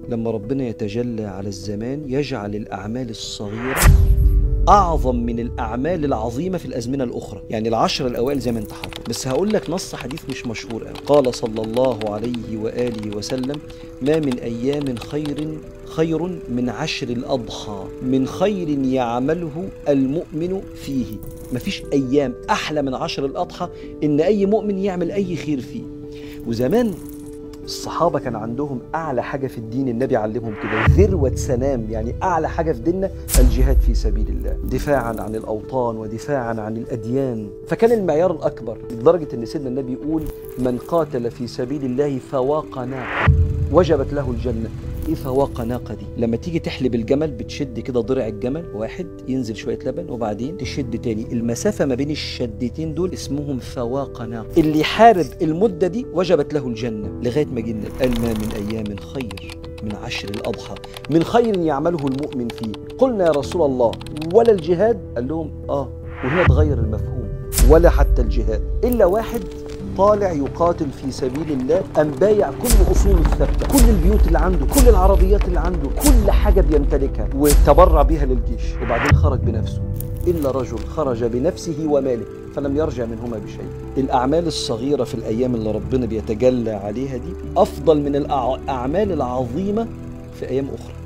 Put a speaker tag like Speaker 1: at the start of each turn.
Speaker 1: لما ربنا يتجلى على الزمان يجعل الأعمال الصغيرة أعظم من الأعمال العظيمة في الأزمنة الأخرى يعني العشر الأوائل زي ما أنت حاطط بس هقول لك نص حديث مش مشهور قوي قال صلى الله عليه وآله وسلم ما من أيام خير خير من عشر الأضحى من خير يعمله المؤمن فيه مفيش أيام أحلى من عشر الأضحى إن أي مؤمن يعمل أي خير فيه وزمان الصحابة كان عندهم أعلى حاجة في الدين النبي علمهم كده ذروة سنام يعني أعلى حاجة في ديننا الجهاد في سبيل الله دفاعا عن الأوطان ودفاعا عن الأديان فكان المعيار الأكبر لدرجة أن سيدنا النبي يقول من قاتل في سبيل الله فواق ناقة وجبت له الجنة ايه فواق ناقه دي لما تيجي تحلب الجمل بتشد كده ضرع الجمل واحد ينزل شويه لبن وبعدين تشد تاني المسافه ما بين الشدتين دول اسمهم فواق ناقه اللي يحارب المده دي وجبت له الجنه لغايه ما جينا قال ما من ايام خير من عشر الأضحى من خير يعمله المؤمن فيه قلنا يا رسول الله ولا الجهاد قال لهم آه وهنا تغير المفهوم ولا حتى الجهاد إلا واحد طالع يقاتل في سبيل الله أم بايع كل أصوله الثابتة كل البيوت اللي عنده كل العربيات اللي عنده كل حاجة بيمتلكها وتبرع بها للجيش وبعدين خرج بنفسه إلا رجل خرج بنفسه وماله فلم يرجع منهما بشيء الأعمال الصغيرة في الأيام اللي ربنا بيتجلى عليها دي أفضل من الأعمال العظيمة في أيام أخرى